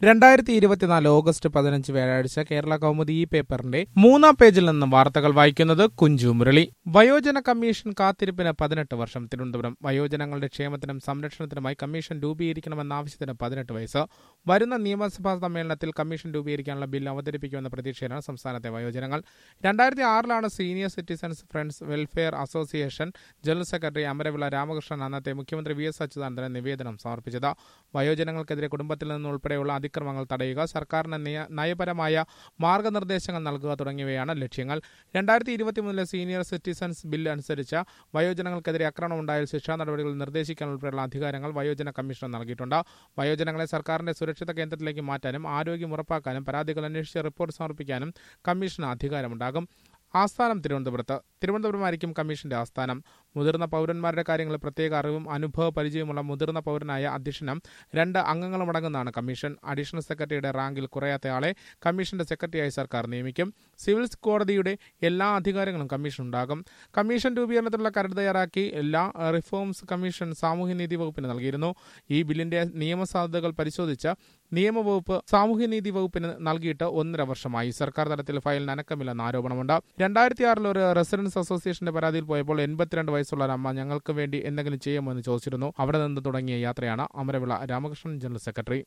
രണ്ടായിരത്തി ഇരുപത്തിനാല് ഓഗസ്റ്റ് പതിനഞ്ച് വ്യാഴാഴ്ച കേരള കൗമുദി ഈ പേപ്പറിന്റെ മൂന്നാം പേജിൽ നിന്നും വാർത്തകൾ വായിക്കുന്നത് കുഞ്ചു മുരളി വയോജന കമ്മീഷൻ കാത്തിരിപ്പിന് പതിനെട്ട് വർഷം തിരുവനന്തപുരം വയോജനങ്ങളുടെ ക്ഷേമത്തിനും സംരക്ഷണത്തിനുമായി കമ്മീഷൻ രൂപീകരിക്കണമെന്ന ആവശ്യത്തിന് പതിനെട്ട് വയസ്സ് വരുന്ന നിയമസഭാ സമ്മേളനത്തിൽ കമ്മീഷൻ രൂപീകരിക്കാനുള്ള ബിൽ അവതരിപ്പിക്കുമെന്ന പ്രതീക്ഷയിലാണ് സംസ്ഥാനത്തെ വയോജനങ്ങൾ രണ്ടായിരത്തി ആറിലാണ് senior citizens friends welfare association general secretary Amaravila Ramakrishnan അന്നത്തെ മുഖ്യമന്ത്രി വി എസ് അച്യുതാനന്ദന് നിവേദനം സമർപ്പിച്ചത് വയോജനങ്ങൾക്കെതിരെ കുടുംബത്തിൽ നിന്നുൾപ്പെടെയുള്ള അതിക്രമങ്ങൾ തടയുക സർക്കാരിന് നിയ- നയപരമായ മാർഗനിർദ്ദേശങ്ങൾ നൽകുക തുടങ്ങിയവയാണ് ലക്ഷ്യങ്ങൾ രണ്ടായിരത്തി ഇരുപത്തിമൂന്നിലെ സീനിയർ സിറ്റിസൺസ് ബിൽ അനുസരിച്ച് വയോജനങ്ങൾക്കെതിരെ ആക്രമണം ഉണ്ടായാൽ ശിക്ഷാ നടപടികൾ നിർദ്ദേശിക്കാൻ ഉൾപ്പെടെയുള്ള അധികാരങ്ങൾ വയോജന കമ്മീഷൻ നൽകിയിട്ടുണ്ട് വയോജനങ്ങളെ സർക്കാരിന്റെ സുരക്ഷിത കേന്ദ്രത്തിലേക്ക് മാറ്റാനും ആരോഗ്യം ഉറപ്പാക്കാനും പരാതികൾ അന്വേഷിച്ച് റിപ്പോർട്ട് സമർപ്പിക്കാനും കമ്മീഷന് അധികാരമുണ്ടാകും ആസ്ഥാനം തിരുവനന്തപുരത്ത് തിരുവനന്തപുരമായിരിക്കും കമ്മീഷന്റെ ആസ്ഥാനം മുതിർന്ന പൗരന്മാരുടെ കാര്യങ്ങളിൽ പ്രത്യേക അറിവും അനുഭവ പരിചയമുള്ള മുതിർന്ന പൗരനായ അധ്യക്ഷനും രണ്ട് അംഗങ്ങളുമടങ്ങുന്നതാണ് കമ്മീഷൻ അഡീഷണൽ സെക്രട്ടറിയുടെ റാങ്കിൽ കുറയാത്തയാളെ കമ്മീഷന്റെ സെക്രട്ടറിയായി സർക്കാർ നിയമിക്കും സിവിൽ കോടതിയുടെ എല്ലാ അധികാരങ്ങളും കമ്മീഷൻ ഉണ്ടാകും കമ്മീഷൻ രൂപീകരണത്തിലുള്ള കരട് തയ്യാറാക്കി എല്ലാ റിഫോംസ് കമ്മീഷൻ സാമൂഹ്യനീതി വകുപ്പിന് നൽകിയിരുന്നു ഈ ബില്ലിന്റെ നിയമസാധ്യതകൾ പരിശോധിച്ച് നിയമവകുപ്പ് സാമൂഹ്യനീതി വകുപ്പിന് നൽകിയിട്ട് ഒന്നര വർഷമായി സർക്കാർ തലത്തിൽ ഫയലിന് അനക്കമില്ലെന്ന് ആരോപണമുണ്ട് രണ്ടായിരത്തി ആറിൽ ഒരു റെസിഡൻസ് അസോസിയേഷന്റെ പരാതിയിൽ പോയപ്പോൾ എൺപത്തിരണ്ട് വയസ്സുള്ള ഒരു അമ്മ ഞങ്ങൾക്ക് വേണ്ടി എന്തെങ്കിലും ചെയ്യുമോ എന്ന് ചോദിച്ചിരുന്നു അവിടെ നിന്ന് തുടങ്ങിയ യാത്രയാണ് അമരവിള രാമകൃഷ്ണൻ ജനറൽ സെക്രട്ടറി